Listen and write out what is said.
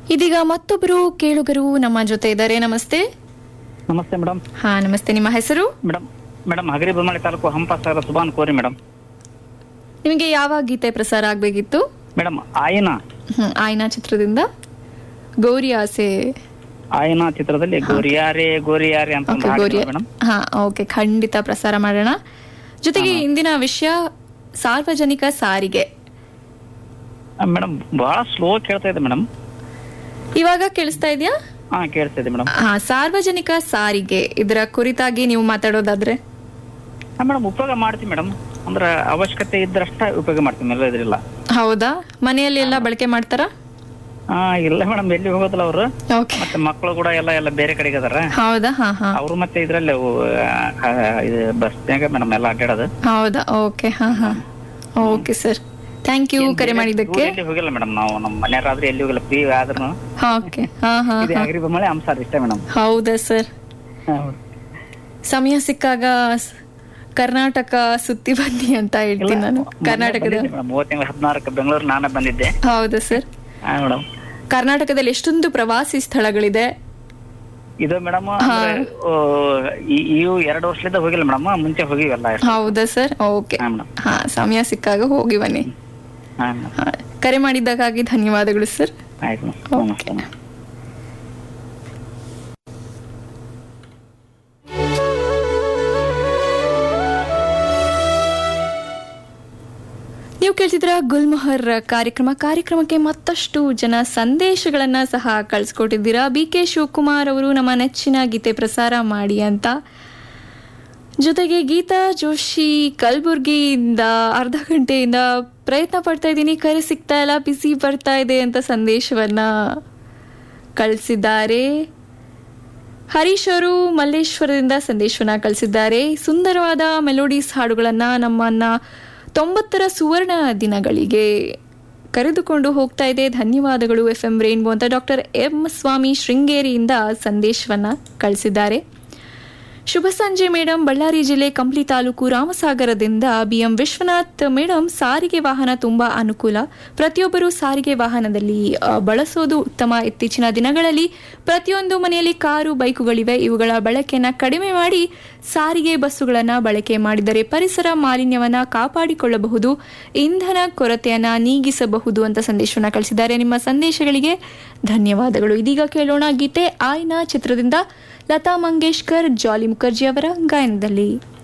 ಇದೀಗ ಮತ್ತೊಬ್ಬರು ಕೇಳುಗರು ನಮ್ಮ ಜೊತೆ ಇದ್ದಾರೆ ನಮಸ್ತೆ ನಮಸ್ತೆ ಮೇಡಮ್ ಹಾ ನಮಸ್ತೆ ನಿಮ್ಮ ಹೆಸರು madam madam Hagari Bommali taluk Hampa Sagara Suban Kori madam ನಿಮಗೆ ಯಾವ ಗೀತೆ ಪ್ರಸಾರ ಆಗ್ಬೇಕಿತ್ತು ಮೇಡಮ್ ಆಯನ ಹ್ಮ್ ಆಯ್ನಾ ಚಿತ್ರದಿಂದ ಗೌರಿ ಆಸೆ ಆಯನ ಚಿತ್ರದಲ್ಲಿ ಗೋರಿಯಾರೆ ಗೋರಿಯಾರೆ ಅಂತ ಒಂದು ಓಕೆ ಹಾಡಿದೆ ಗೌರಿ ಮೇಡಮ್ ಹಾ ಓಕೆ ಖಂಡಿತ ಪ್ರಸಾರ ಮಾಡೋಣ ಜೊತೆಗೆ ಇಂದಿನ ವಿಷಯ ಸಾರ್ವಜನಿಕ ಸಾರಿಗೆ ಆ, ಮೇಡಮ್ ಬಹಳ ಸ್ಲೋ ಕೇಳ್ತಾ ಇದೆ ಮೇಡಮ್ ಇವಾಗ ಕೇಳಿಸ್ತಾ ಇದೆಯಾ ಹಾ ಕೇಳ್ತಾ ಇದೆ ಮೇಡಮ್ ಹಾ ಸಾರ್ವಜನಿಕ ಸಾರಿಗೆ ಇದರ ಕುರಿತಾಗಿ ನೀವು ಮಾತಾಡೋದಾದ್ರೆ ಹಾ ಮೇಡಮ್ ಉಪಯೋಗ ಮಾಡ್ತೀವಿ ಮೇಡಮ್ ಅಂದ್ರೆ ಅವಶ್ಯಕತೆ ಇದ್ದರಷ್ಟ ಉಪಯೋಗ ಮಾಡ್ತೀವಿ ಎಲ್ಲ ಇದ್ರಿಲ್ಲ ಹೌದಾ ಮನೆಯಲ್ಲಿ ಎಲ್ಲ ಬಳಕೆ ಮಾಡ್ತಾರಾ ಹಾ ಇಲ್ಲ ಮೇಡಮ್ ಎಲ್ಲಿ ಹೋಗೋದಿಲ್ಲ ಅವರು ಓಕೆ ಮತ್ತೆ ಮಕ್ಕಳು ಕೂಡ ಎಲ್ಲ ಎಲ್ಲ ಬೇರೆ ಕಡೆಗೆ ಅದಾರ ಹೌದಾ ಹಾ ಹಾ ಅವರು ಮತ್ತೆ ಇದ್ರಲ್ಲಿ ಅವು, ಆ, ಇದು ಬಸ್ನಾಗ ಮೇಡಮ್ ಎಲ್ಲ ಅಡ್ಡಾಡೋದು ಹೌದಾ ಓಕೆ ಹಾ ಹಾ ಓಕೆ ಸರ್ ಥ್ಯಾಂಕ್ ಯು ಕರೆ ಮಾಡಿದ್ದಕ್ಕೆ ಎಲ್ಲಿ ಹೋಗಿಲ್ಲ ಮೇಡಮ್ ನಾವು ನಮ್ಮ ಮನೆಯವರಾದ್ರೆ ಎಲ್ಲಿ ಹೋಗಿಲ್ಲ ಫ್ರೀ ಆದ್ರೂ ಓಕೆ ಹಾ ಹಾ ಇದು ಹಗರಿ ಬೊಮ್ಮಳಿ ಹಂಸಾರ್ ಇಷ್ಟೇ ಮೇಡಮ್ ಹೌದಾ ಸರ್ ಸಮಯ ಸಿಕ್ಕಾಗ ಸ್- ಕರ್ನಾಟಕ ಸುತ್ತಿ ಬನ್ನಿ ಅಂತ ಹೇಳ್ತೀನಿ ನಾನು ಕರ್ನಾಟಕದ ಮೂವತ್ತು ತಿಂಗಳ ಹದಿನಾರಕ್ಕೆ ಬೆಂಗಳೂರು ನಾನೇ ಬಂದಿದ್ದೆ ಹೌದಾ ಸರ್ ಹಾ ಮೇಡಮ್ ಕರ್ನಾಟಕದಲ್ಲಿ ಎಷ್ಟೊಂದು ಪ್ರವಾಸಿ ಸ್ಥಳಗಳಿದೆ ಇದು ಮೇಡಮ್ ಇವು ಎರಡು ವರ್ಷದಿಂದ ಹೋಗಿಲ್ಲ ಮೇಡಮ್ ಮುಂಚೆ ಹೋಗಿವಲ್ಲ ಹೌದಾ ಸರ್ ಓಕೆ ಹಾ ಮೇಡಮ್ ಹಾ ಸಮಯ ಸಿಕ್ಕಾಗ ಹೋಗಿ ಬನ್ನಿ ಹಾ ಮೇಡಮ್ ಹಾ, ಕರೆ ಮಾಡಿದ್ದಕ್ಕಾಗಿ ಧನ್ಯವಾದಗಳು ಸರ್ ಆಯ್ತು ಮೇಡಮ್ ಓಕೆ ನೀವು ಕೇಳ್ತಿದ್ರ ಗುಲ್ಮೊಹರ್ ಕಾರ್ಯಕ್ರಮ ಕಾರ್ಯಕ್ರಮಕ್ಕೆ ಮತ್ತಷ್ಟು ಜನ ಸಂದೇಶಗಳನ್ನ ಸಹ ಕಳಿಸ್ಕೊಟ್ಟಿದ್ದೀರಾ ಬಿ ಕೆ ಶಿವಕುಮಾರ್ ಅವರು ನಮ್ಮ ನೆಚ್ಚಿನ ಗೀತೆ ಪ್ರಸಾರ ಮಾಡಿ ಅಂತ ಜೊತೆಗೆ ಗೀತಾ ಜೋಶಿ ಕಲಬುರ್ಗಿಯಿಂದ ಅರ್ಧ ಗಂಟೆಯಿಂದ ಪ್ರಯತ್ನ ಪಡ್ತಾ ಇದ್ದೀನಿ ಕರೆ ಸಿಗ್ತಾ ಇಲ್ಲ ಬಿಸಿ ಬರ್ತಾ ಇದೆ ಅಂತ ಸಂದೇಶವನ್ನ ಕಳಿಸಿದ್ದಾರೆ ಹರೀಶ್ ಅವರು ಮಲ್ಲೇಶ್ವರದಿಂದ ಸಂದೇಶವನ್ನ ಕಳಿಸಿದ್ದಾರೆ ಸುಂದರವಾದ ಮೆಲೋಡೀಸ್ ಹಾಡುಗಳನ್ನ ನಮ್ಮನ್ನ ತೊಂಬತ್ತರ ಸುವರ್ಣ ದಿನಗಳಿಗೆ ಕರೆದುಕೊಂಡು ಹೋಗ್ತಾ ಇದೆ ಧನ್ಯವಾದಗಳು ಎಫ್ ಎಂ ರೇನ್ಬೋ ಅಂತ ಡಾಕ್ಟರ್ ಎಂ ಸ್ವಾಮಿ ಶೃಂಗೇರಿಯಿಂದ ಸಂದೇಶವನ್ನ ಕಳಿಸಿದ್ದಾರೆ ಶುಭ ಸಂಜೆ ಮೇಡಮ್ ಬಳ್ಳಾರಿ ಜಿಲ್ಲೆ ಕಂಪ್ಲಿ ತಾಲೂಕು ರಾಮಸಾಗರದಿಂದ ಬಿಎಂ ವಿಶ್ವನಾಥ್ ಮೇಡಮ್ ಸಾರಿಗೆ ವಾಹನ ತುಂಬಾ ಅನುಕೂಲ ಪ್ರತಿಯೊಬ್ಬರು ಸಾರಿಗೆ ವಾಹನದಲ್ಲಿ ಆ, ಬಳಸೋದು ಉತ್ತಮ ಇತ್ತೀಚಿನ ದಿನಗಳಲ್ಲಿ ಪ್ರತಿಯೊಂದು ಮನೆಯಲ್ಲಿ ಕಾರು ಬೈಕುಗಳಿವೆ ಇವುಗಳ ಬಳಕೆಯನ್ನ ಕಡಿಮೆ ಮಾಡಿ ಸಾರಿಗೆ ಬಸ್ಸುಗಳನ್ನ ಬಳಕೆ ಮಾಡಿದರೆ ಪರಿಸರ ಮಾಲಿನ್ಯವನ್ನ ಕಾಪಾಡಿಕೊಳ್ಳಬಹುದು ಇಂಧನ ಕೊರತೆಯನ್ನ ನೀಗಿಸಬಹುದು ಅಂತ ಸಂದೇಶವನ್ನ ಕಳಿಸಿದ್ದಾರೆ ನಿಮ್ಮ ಸಂದೇಶಗಳಿಗೆ ಧನ್ಯವಾದಗಳು ಇದೀಗ ಕೇಳೋಣ ಗೀತೆ ಆಯ್ನಾ ಚಿತ್ರದಿಂದ ಲತಾ ಮಂಗೇಶ್ಕರ್ ಜಾಲಿ ಮುಖರ್ಜಿ ಅವರ ಗಾಯನದಲ್ಲಿ